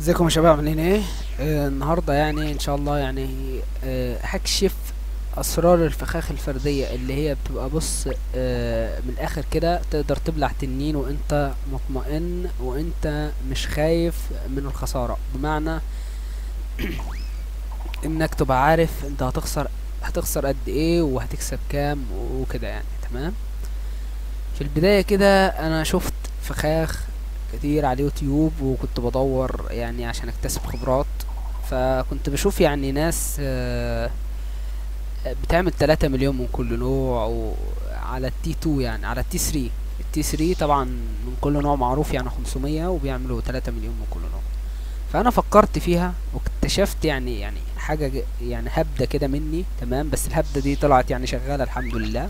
ازيكم يا شباب عاملين ايه آه النهارده يعني ان شاء الله يعني آه هكشف اسرار الفخاخ الفرديه اللي هي بتبقى بص آه من الاخر كده تقدر تبلع تنين وانت مطمئن وانت مش خايف من الخساره بمعنى انك تبقى عارف انت هتخسر هتخسر قد ايه وهتكسب كام وكده يعني تمام في البدايه كده انا شفت فخاخ كتير على اليوتيوب وكنت بدور يعني عشان اكتسب خبرات فكنت بشوف يعني ناس آه، بتعمل 3 مليون من كل نوع وعلى التي 2 يعني على التي 3 التي 3 طبعا من كل نوع معروف يعني 500 وبيعملوا 3 مليون من كل نوع فانا فكرت فيها واكتشفت يعني يعني حاجه ج- يعني هبده كده مني تمام بس الهبده دي طلعت يعني شغاله الحمد لله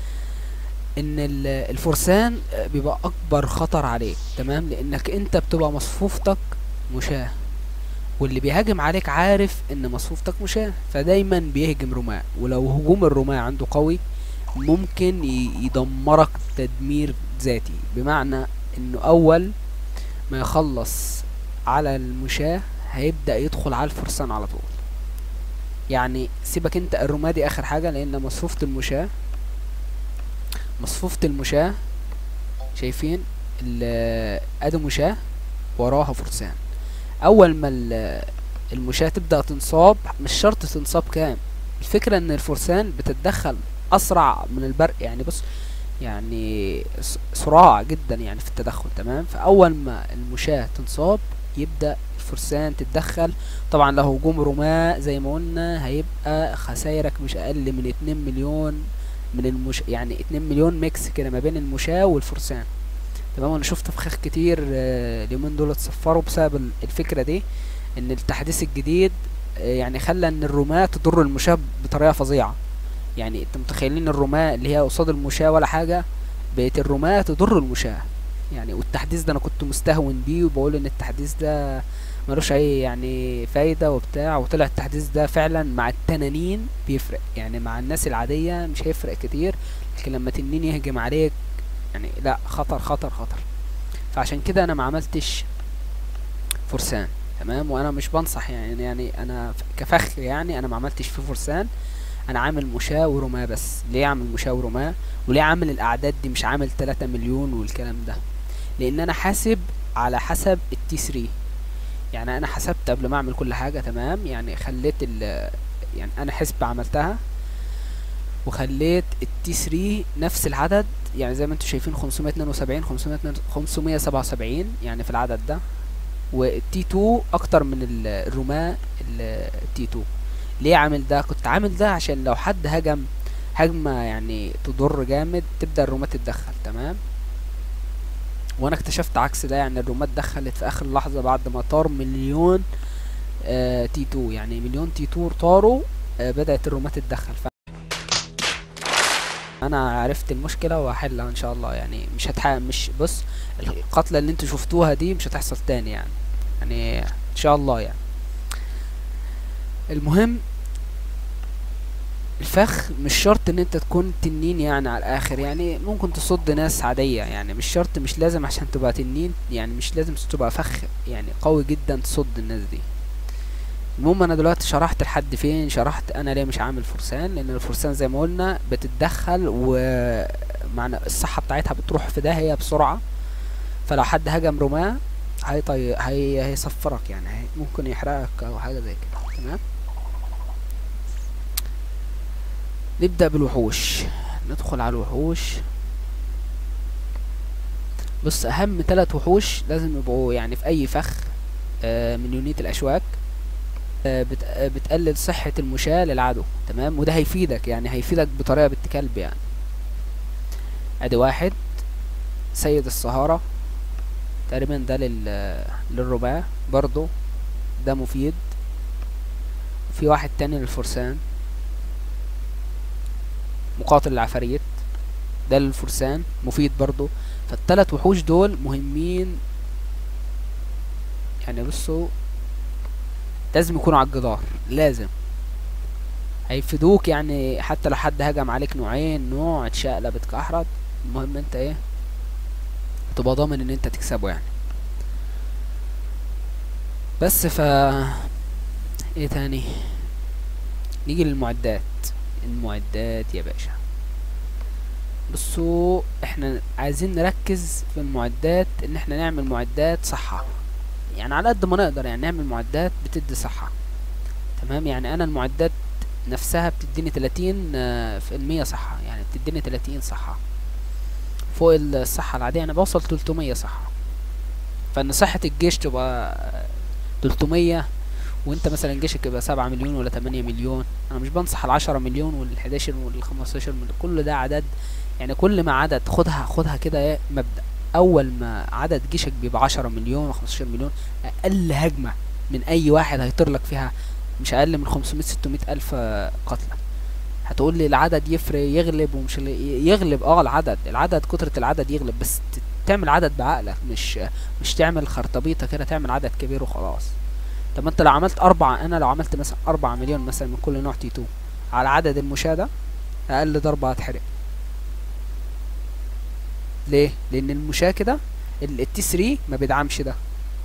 ان ال- الفرسان بيبقى اكبر خطر عليك تمام لانك انت بتبقى مصفوفتك مشاة واللي بيهاجم عليك عارف ان مصفوفتك مشاة فدايما بيهجم رماة ولو هجوم الرماة عنده قوي ممكن ي- يدمرك تدمير ذاتي بمعنى انه اول ما يخلص على المشاة هيبدأ يدخل على الفرسان على طول يعني سيبك انت الرماة دي اخر حاجة لان مصفوفة المشاة مصفوفة المشاة شايفين ال- ادي مشاة وراها فرسان اول ما ال- المشاة تبدأ تنصاب مش شرط تنصاب كام الفكرة ان الفرسان بتتدخل اسرع من البرق يعني بص يعني س- سرعة جدا يعني في التدخل تمام فاول ما المشاة تنصاب يبدأ الفرسان تتدخل طبعا لو هجوم رماة زي ما قلنا هيبقى خسايرك مش اقل من 2 مليون من المش يعني 2 مليون ميكس كده ما بين المشاة والفرسان تمام انا شفت فخاخ كتير آه، اليومين دول اتصفروا بسبب ال- الفكرة دي ان التحديث الجديد آه، يعني خلى ان الرماة تضر المشاة بطريقة فظيعة يعني انت متخيلين الرماة اللي هي قصاد المشاة ولا حاجة بقت الرماة تضر المشاة يعني والتحديث ده انا كنت مستهون بيه وبقول ان التحديث ده ملوش اي يعني فايدة وبتاع وطلع التحديث ده فعلا مع التنانين بيفرق يعني مع الناس العادية مش هيفرق كتير لكن لما تنين يهجم عليك يعني لا خطر خطر خطر فعشان كده انا ما عملتش فرسان تمام وانا مش بنصح يعني يعني انا ف- كفخ يعني انا ما عملتش فيه فرسان انا عامل مشاة ورماة بس ليه عامل مشاة ورماة وليه عامل الاعداد دي مش عامل 3 مليون والكلام ده لان انا حاسب على حسب التي 3 يعني انا حسبت قبل ما اعمل كل حاجة تمام يعني خليت ال يعني انا حسبة عملتها وخليت التي 3 نفس العدد يعني زي ما انتم شايفين 572 577 يعني في العدد ده والتي 2 اكتر من ال- الرماة التي 2 ليه عامل ده كنت عامل ده عشان لو حد هجم هجمة يعني تضر جامد تبدأ الرماة تتدخل تمام وانا اكتشفت عكس ده يعني الرماة اتدخلت في اخر لحظة بعد ما طار مليون آه تي 2 يعني مليون تي 2 طاروا آه بدأت الرماة تتدخل ف انا عرفت المشكلة وهحلها ان شاء الله يعني مش هتح مش بص القتلة اللي انتوا شفتوها دي مش هتحصل تاني يعني يعني ان شاء الله يعني المهم الفخ مش شرط ان انت تكون تنين يعني على الاخر يعني ممكن تصد ناس عادية يعني مش شرط مش لازم عشان تبقى تنين يعني مش لازم تبقى فخ يعني قوي جدا تصد الناس دي المهم انا دلوقتي شرحت لحد فين شرحت انا ليه مش عامل فرسان لان الفرسان زي ما قلنا بتتدخل ومعنى الصحة بتاعتها بتروح في داهية بسرعة فلو حد هجم رماة هيطي... هي... هيصفرك يعني هي... ممكن يحرقك او حاجة زي كده تمام نبدأ بالوحوش ندخل على الوحوش بص اهم ثلاث وحوش لازم يبقوا يعني في اي فخ آه، من يونيت الاشواك آه، بت- آه، بتقلل صحة المشاة للعدو تمام وده هيفيدك يعني هيفيدك بطريقة بنت كلب يعني ادي واحد سيد السهارة تقريبا ده لل للرباع برضو ده مفيد في واحد تاني للفرسان مقاتل العفاريت ده للفرسان مفيد برضو فالتلات وحوش دول مهمين يعني بصوا لازم يكونوا على الجدار لازم هيفيدوك يعني حتى لو حد هجم عليك نوعين نوع اتشقلب اتكحرت المهم انت ايه تبقى ضامن ان انت تكسبه يعني بس ف ايه تاني نيجي للمعدات المعدات يا باشا بصوا احنا عايزين نركز في المعدات ان احنا نعمل معدات صحة يعني على قد ما نقدر يعني نعمل معدات بتدي صحة تمام يعني انا المعدات نفسها بتديني 30 آه، في المية صحة يعني بتديني 30 صحة فوق الصحة العادية انا بوصل 300 صحة فان صحة الجيش تبقى 300 وانت مثلا جيشك يبقى 7 مليون ولا 8 مليون انا مش بنصح ال 10 مليون وال 11 وال 15 مليون كل ده عدد يعني كل ما عدد خدها خدها كده ايه مبدأ اول ما عدد جيشك بيبقى 10 مليون و 15 مليون اقل هجمة من اي واحد هيطير لك فيها مش اقل من 500 600 الف قتلى هتقول لي العدد يفرق يغلب ومش ال- يغلب اه العدد العدد كترة العدد يغلب بس ت- تعمل عدد بعقلك مش مش تعمل خرطبيطة كده تعمل عدد كبير وخلاص طب انت لو عملت اربع انا لو عملت مثلا اربع مليون مثلا من كل نوع تي 2 على عدد المشاة اقل ضربة هتحرق ليه لان المشاة كده التي 3 ما بيدعمش ده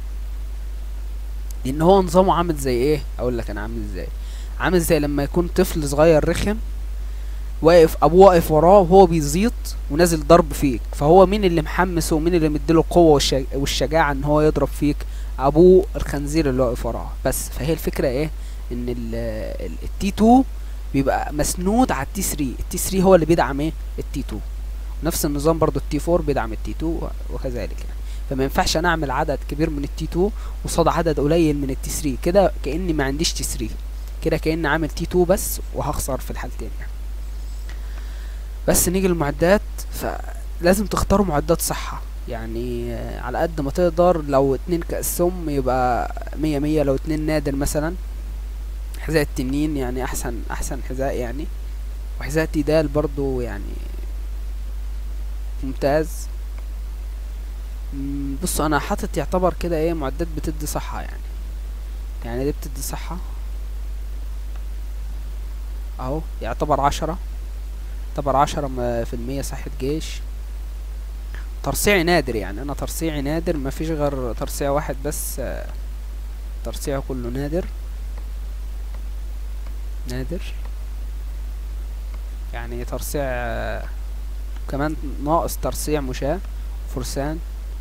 لان هو نظامه عامل زي ايه اقول لك انا عامل ازاي عامل زي لما يكون طفل صغير رخم واقف ابوه واقف وراه وهو بيزيط ونازل ضرب فيك فهو مين اللي محمسه ومين اللي مديله القوه والش- والشجاعه ان هو يضرب فيك ابوه الخنزير اللي واقف وراه بس فهي الفكره ايه ان التي 2 بيبقى مسنود على التي 3 التي 3 هو اللي بيدعم ايه التي 2 نفس النظام برضو التي 4 بيدعم التي 2 وكذلك يعني فما ينفعش انا اعمل عدد كبير من التي 2 قصاد عدد قليل من التي 3 كده كاني ما عنديش تي 3 كده كاني عامل تي 2 بس وهخسر في الحالتين يعني بس نيجي للمعدات فلازم تختاروا معدات صحة يعني آه، على قد ما تقدر لو اتنين كأس سم يبقى مية مية لو اتنين نادر مثلا حذاء التنين يعني احسن احسن حذاء يعني وحذاء تيدال برضو يعني ممتاز مم، بصوا انا حاطط يعتبر كده ايه معدات بتدي صحة يعني يعني دي بتدي صحة اهو يعتبر عشرة يعتبر عشرة م- في المية صحة جيش ترصيعي نادر يعني انا ترصيعي نادر ما فيش غير ترصيع واحد بس آه، ترصيعه كله نادر نادر يعني ترصيع آه، كمان ناقص ترصيع مشاة فرسان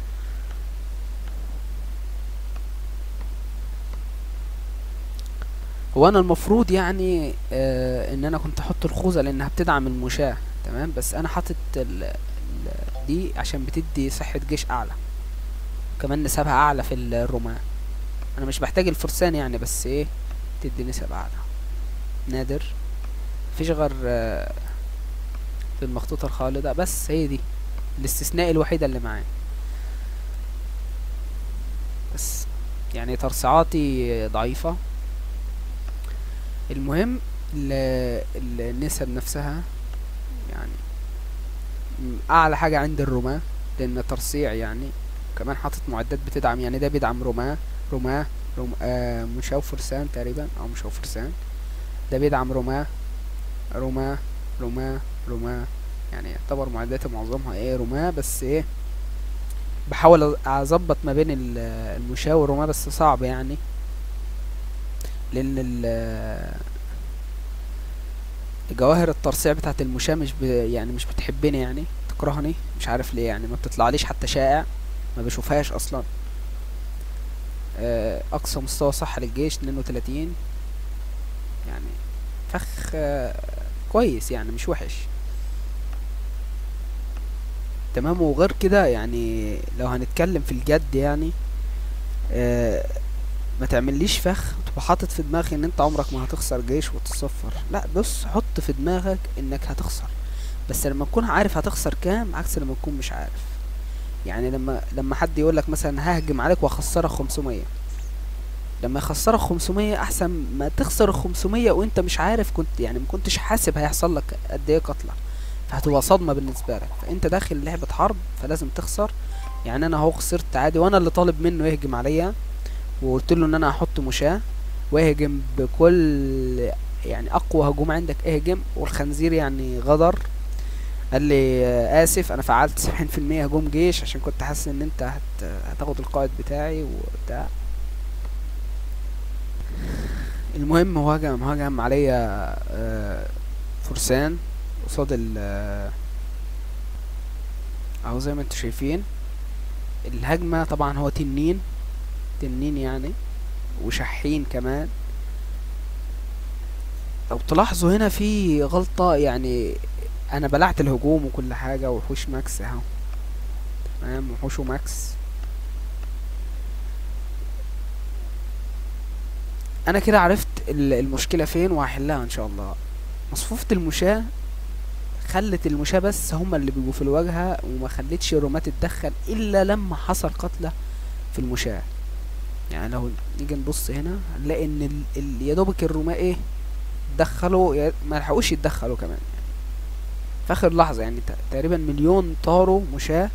هو انا المفروض يعني آه ان انا كنت احط الخوذة لانها بتدعم المشاة تمام بس انا حاطط ال ال دي عشان بتدي صحة جيش اعلى كمان نسبها اعلى في الرماة انا مش بحتاج الفرسان يعني بس ايه تدي نسب اعلى نادر مفيش غير آه، في المخطوطة الخالدة بس هي دي الاستثناء الوحيدة اللي معايا بس يعني ترصيعاتي ضعيفة المهم ال- ال- النسب نفسها يعني م- اعلى حاجة عند الرماة لان ترصيع يعني كمان حاطط معدات بتدعم يعني ده بيدعم رماة رماة رم... آه مشاو فرسان تقريبا او مشاو فرسان ده بيدعم رماة رماة رماة رماة يعني يعتبر معداتي معظمها ايه رماة بس ايه بحاول أ- اظبط ما بين ال- المشاة والرماة بس صعب يعني لان ال جواهر الترصيع بتاعت المشاة مش ب... يعني مش بتحبني يعني تكرهني مش عارف ليه يعني ما بتطلعليش حتى شائع ما بشوفهاش اصلا آه، اقصى مستوى صح للجيش 32 يعني فخ آه، كويس يعني مش وحش تمام وغير كده يعني لو هنتكلم في الجد يعني آه، ما تعمليش فخ تبقى حاطط في دماغك ان انت عمرك ما هتخسر جيش وتتصفر لا بص حط في دماغك انك هتخسر بس لما تكون عارف هتخسر كام عكس لما تكون مش عارف يعني لما لما حد يقول لك مثلا ههجم عليك واخسرك 500 لما يخسرك 500 احسن ما تخسر ال 500 وانت مش عارف كنت يعني ما كنتش حاسب هيحصل لك قد ايه قتلى فهتبقى صدمه بالنسبه لك فانت داخل لعبه حرب فلازم تخسر يعني انا اهو خسرت عادي وانا اللي طالب منه يهجم عليا وقلت له ان انا هحط مشاة واهجم بكل يعني اقوى هجوم عندك اهجم والخنزير يعني غدر قال لي آه، اسف انا فعلت 70% هجوم جيش عشان كنت حاسس ان انت هت... هتاخد القائد بتاعي وبتاع المهم هو هجم هجم عليا آه، فرسان قصاد ال آه، اهو زي ما انتوا شايفين الهجمة طبعا هو تنين تنين يعني وشحين كمان لو تلاحظوا هنا في غلطة يعني انا بلعت الهجوم وكل حاجة وحوش ماكس اهو تمام وحوشه ماكس انا كده عرفت ال- المشكلة فين وهحلها ان شاء الله مصفوفة المشاة خلت المشاة بس هما اللي بيبقوا في الواجهة وما خلتش الرومات تتدخل الا لما حصل قتلة في المشاة يعني لو نيجي نبص هنا هنلاقي ان ال... ال... يا دوبك الروماء ايه دخلوا يا... ما لحقوش يتدخلوا كمان يعني في اخر لحظة يعني ت... تقريبا مليون طاروا مشاة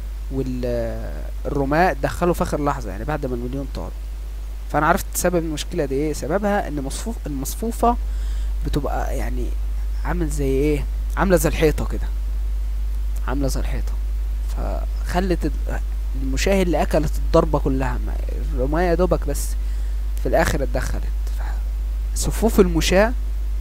والرماة دخلوا في اخر لحظة يعني بعد ما المليون طار فانا عرفت سبب المشكلة دي ايه سببها ان مصفوف المصفوفة بتبقى يعني عامل زي ايه عاملة زي الحيطة كده عاملة زي الحيطة فخلت ال- المشاهد اللي اكلت الضربة كلها ما الرماية يا دوبك بس في الاخر اتدخلت ف- صفوف المشاة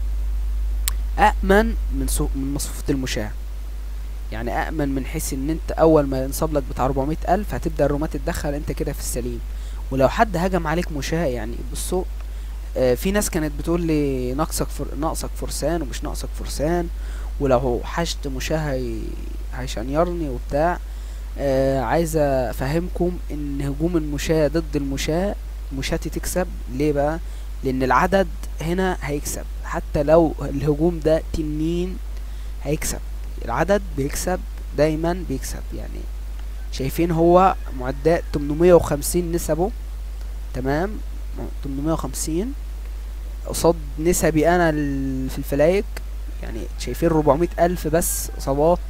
أأمن من صو... من مصفوفة المشاة يعني أأمن من حيث إن أنت أول ما ينصب لك بتاع 400 ألف هتبدأ الرومات تتدخل أنت كده في السليم ولو حد هجم عليك مشاة يعني بصوا آه في ناس كانت بتقول لي ناقصك فر... ناقصك فرسان ومش ناقصك فرسان ولو حشت مشاة هي... هيشنيرني وبتاع آه عايز افهمكم ان هجوم المشاة ضد المشاة مشاتي تكسب ليه بقى لان العدد هنا هيكسب حتى لو الهجوم ده تنين هيكسب العدد بيكسب دايما بيكسب يعني شايفين هو معدات 850 نسبه تمام 850 قصاد نسبي انا ال- في الفلايك يعني شايفين 400 الف بس اصابات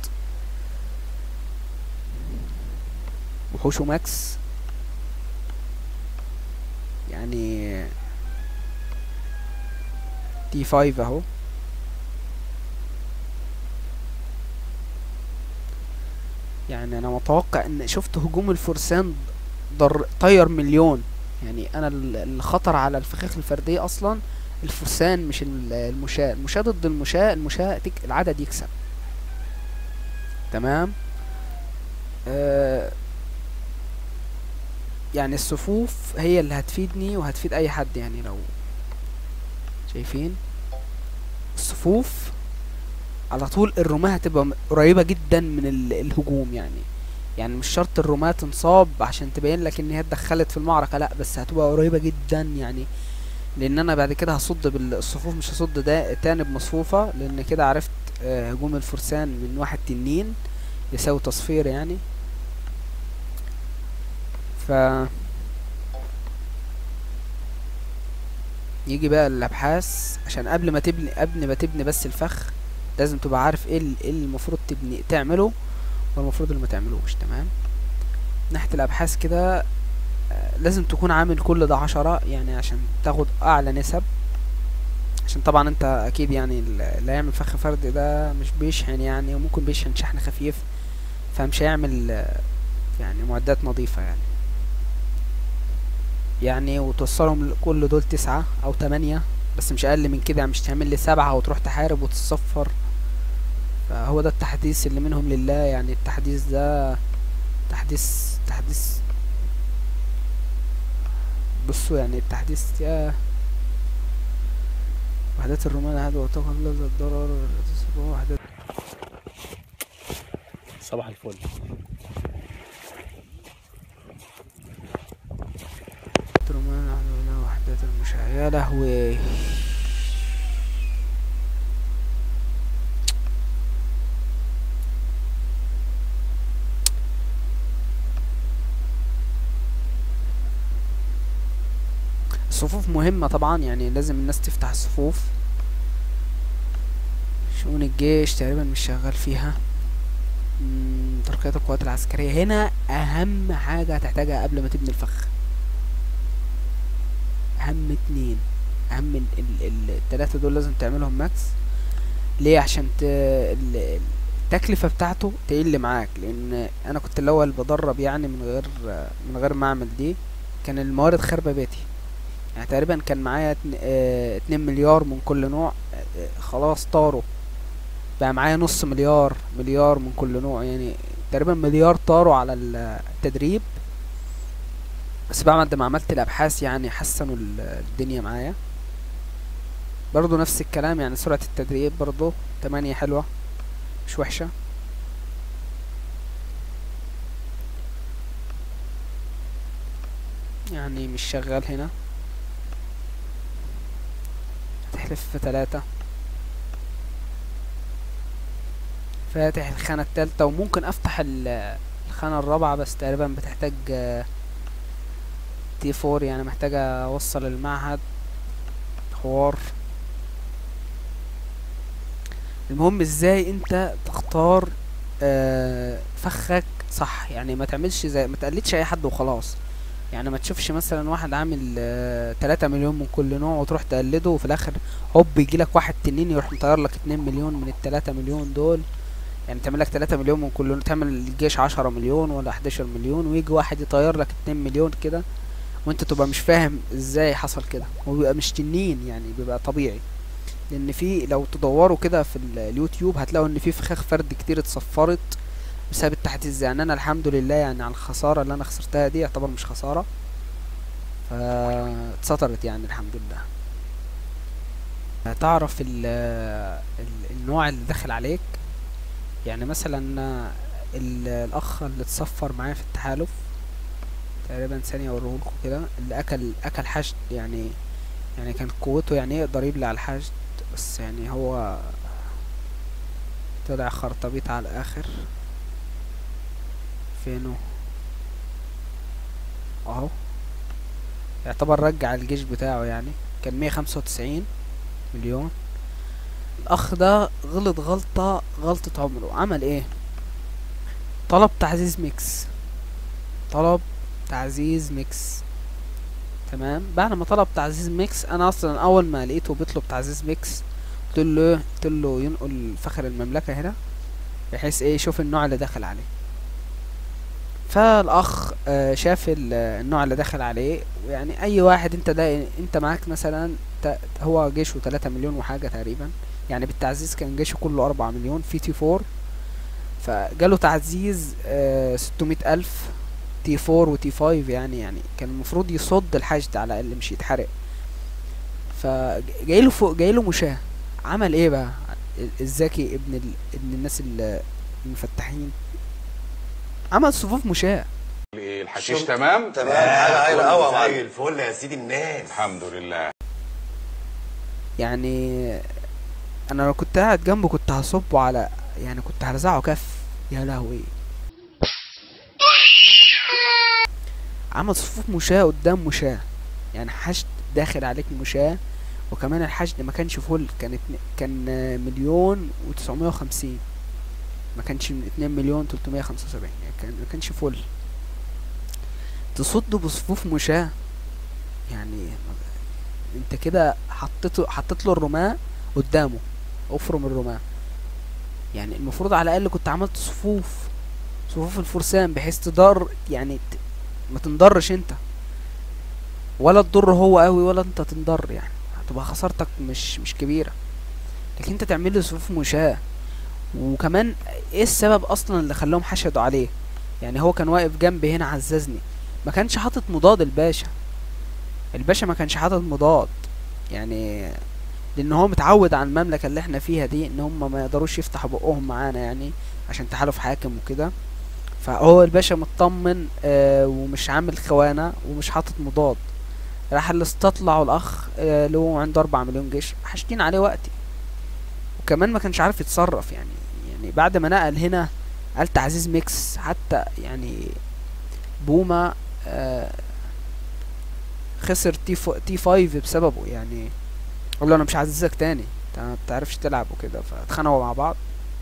وحوشه ماكس يعني تي 5 اهو يعني انا متوقع ان شفت هجوم الفرسان ضر طير مليون يعني انا ال- اللي خطر على الفخاخ الفردية اصلا الفرسان مش ال- المشاة المشاة ضد المشاة المشاة تك... العدد يكسب تمام آه يعني الصفوف هي اللي هتفيدني وهتفيد اي حد يعني لو شايفين الصفوف على طول الرماة هتبقى م- قريبة جدا من ال- الهجوم يعني يعني مش شرط الرماة تنصاب عشان تبين لك ان هي اتدخلت في المعركة لا بس هتبقى قريبة جدا يعني لان انا بعد كده هصد بالصفوف مش هصد ده تاني بمصفوفة لان كده عرفت آه، هجوم الفرسان من واحد تنين يساوي تصفير يعني ف يجي بقى الابحاث عشان قبل ما تبني قبل ما تبني بس الفخ لازم تبقى عارف ايه ال- ايه اللي المفروض تبني تعمله والمفروض اللي ما تعملوش تمام ناحية الابحاث كده آه، لازم تكون عامل كل ده عشرة يعني عشان تاخد اعلى نسب عشان طبعا انت اكيد يعني ال- اللي هيعمل فخ فرد ده مش بيشحن يعني وممكن بيشحن شحن خفيف فمش هيعمل آه، يعني معدات نظيفة يعني يعني وتوصلهم كل دول تسعة او تمانية بس مش اقل من كده يعني مش تعمل لي سبعة وتروح تحارب وتتصفر فهو ده التحديث اللي منهم لله يعني التحديث ده تحديث تحديث بصوا يعني التحديث يا وحدات الرومان هذا وتقلل الضرر وحدات صباح الفل الرومان هذا وحدات المشاة يا لهوي الصفوف مهمة طبعا يعني لازم الناس تفتح الصفوف شؤون الجيش تقريبا مش شغال فيها مم، ترقية القوات العسكرية هنا أهم حاجة هتحتاجها قبل ما تبني الفخ أهم اتنين أهم ال- ال- ال- التلاتة دول لازم تعملهم ماكس ليه عشان ت... ال- التكلفة بتاعته تقل معاك لأن أنا كنت الأول بدرب يعني من غير من غير ما أعمل دي كان الموارد خاربة بيتي يعني تقريبا كان معايا اتن- اه، اتنين مليار من كل نوع اه، اه، خلاص طاروا بقى معايا نص مليار مليار من كل نوع يعني تقريبا مليار طاروا على ال- التدريب بس بعد ما عملت الابحاث يعني حسنوا ال- الدنيا معايا برضو نفس الكلام يعني سرعة التدريب برضو تمانية حلوة مش وحشة يعني مش شغال هنا هتحلف في تلاتة فاتح الخانة التالتة وممكن افتح ال- الخانة الرابعة بس تقريبا بتحتاج تي فور يعني محتاجة اوصل المعهد حوار المهم ازاي انت تختار آه، فخك صح يعني ما تعملش زي ما تقلدش اي حد وخلاص يعني ما تشوفش مثلا واحد عامل آه، تلاتة مليون من كل نوع وتروح تقلده وفي الاخر هوب يجيلك واحد تنين يروح مطير لك اتنين مليون من التلاتة مليون دول يعني تعمل لك تلاتة مليون من كل نوع تعمل الجيش عشرة مليون ولا حداشر مليون ويجي واحد يطير لك اتنين مليون كده وانت تبقى مش فاهم ازاي حصل كده هو بيبقى مش تنين يعني بيبقى طبيعي لان في لو تدوروا كده في ال- اليوتيوب هتلاقوا ان في فخاخ فرد كتير اتصفرت بسبب التحديث يعني انا الحمد لله يعني على الخساره اللي انا خسرتها دي يعتبر مش خساره فاتسطرت يعني الحمد لله هتعرف ال ال النوع اللي داخل عليك يعني مثلا ال- الاخ اللي اتصفر معايا في التحالف تقريبا ثانية اوريهولكوا كده اللي اكل اكل حشد يعني يعني كان قوته يعني يقدر يبلع الحشد بس يعني هو طلع خرطبيط على الاخر فينه اهو يعتبر رجع الجيش بتاعه يعني كان مية خمسة وتسعين مليون الاخ ده غلط غلطة غلطة عمره عمل ايه طلب تعزيز ميكس طلب تعزيز ميكس تمام بعد ما طلب تعزيز ميكس انا اصلا اول ما لقيته بيطلب تعزيز ميكس قلت له قلت له ينقل فخر المملكة هنا بحيث ايه يشوف النوع اللي دخل عليه فالاخ آه، شاف ال- النوع اللي دخل عليه ويعني اي واحد انت ده انت معاك مثلا ت- هو جيشه 3 مليون وحاجة تقريبا يعني بالتعزيز كان جيشه كله 4 مليون في تي 4 فجاله تعزيز آه 600 ألف تي 4 وتي 5 يعني يعني كان المفروض يصد الحشد على الأقل مش يتحرق فجايله فوق جايله مشاه عمل ايه بقى ال- الذكي ابن ال... ابن الناس ال- المفتحين عمل صفوف مشاه ايه الحشيش تمام تمام حاجه عايله قوي يا زي معلم الفل يا سيدي الناس الحمد لله يعني انا لو كنت قاعد جنبه كنت هصبه على يعني كنت هرزعه كف يا لهوي عمل صفوف مشاة قدام مشاة يعني حشد داخل عليك مشاة وكمان الحشد ما كانش فل كان اتن- كان آه، مليون وتسعمية وخمسين ما كانش اتنين مليون تلتمية خمسة وسبعين يعني كان ما كانش فل تصده بصفوف مشاة يعني انت كده حطيته حطيت له الرماة قدامه افرم الرماة يعني المفروض على الاقل كنت عملت صفوف صفوف الفرسان بحيث تضر يعني ت- ما تنضرش انت ولا تضر هو قوي ولا انت تنضر يعني هتبقى خسارتك مش مش كبيرة لكن انت تعمل له صفوف مشاة وكمان ايه السبب اصلا اللي خلاهم حشدوا عليه يعني هو كان واقف جنبي هنا عززني ما كانش حاطط مضاد الباشا الباشا ما كانش حاطط مضاد يعني لان هو متعود على المملكه اللي احنا فيها دي ان هم ما يقدروش يفتحوا بقهم معانا يعني عشان تحالف حاكم وكده فهو الباشا مطمن آه ومش عامل خوانه ومش حاطط مضاد راح اللي استطلعوا الاخ آه اللي هو عنده أربعة مليون جيش حاشدين عليه وقتي وكمان ما كانش عارف يتصرف يعني يعني بعد ما نقل هنا قال تعزيز ميكس حتى يعني بوما آه خسر تي فو تي 5 بسببه يعني قال له انا مش عايزك تاني انت ما بتعرفش تلعب وكده فاتخانقوا مع بعض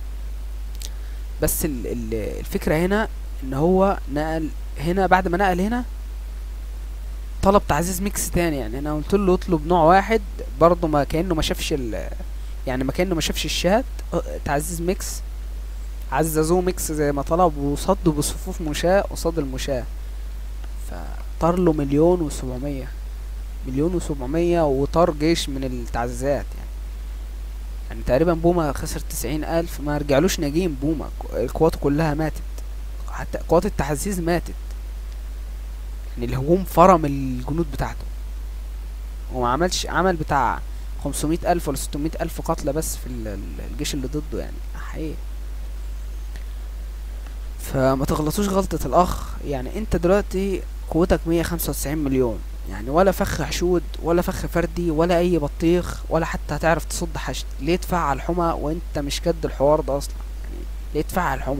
بس ال ال الفكرة هنا ان هو نقل هنا بعد ما نقل هنا طلب تعزيز ميكس تاني يعني انا قلت له اطلب نوع واحد برضه ما كانه ما شافش ال يعني ما كانه ما شافش الشات اه، تعزيز ميكس عززوه ميكس زي ما طلب وصدوا بصفوف مشاة قصاد المشاة فطار له مليون وسبعمية مليون وسبعمية وطار جيش من التعزيزات يعني يعني تقريبا بوما خسر تسعين ألف ما رجعلوش ناجين بوما ك- قواته كلها ماتت حتى قوات التحزيز ماتت يعني الهجوم فرم الجنود بتاعته وما عملش عمل بتاع خمسمية ألف ولا ستمية ألف قتلى بس في ال- ال- الجيش اللي ضده يعني حقيقي فما تغلطوش غلطة الأخ يعني أنت دلوقتي قوتك مية خمسة وتسعين مليون يعني ولا فخ حشود ولا فخ فردي ولا أي بطيخ ولا حتى هتعرف تصد حشد ليه تفعل حمى وأنت مش قد الحوار ده أصلا يعني ليه تفعل حمى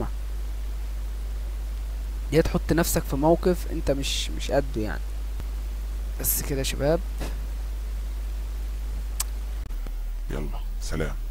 ليه تحط نفسك في موقف أنت مش مش قده يعني بس كده يا شباب يلا سلام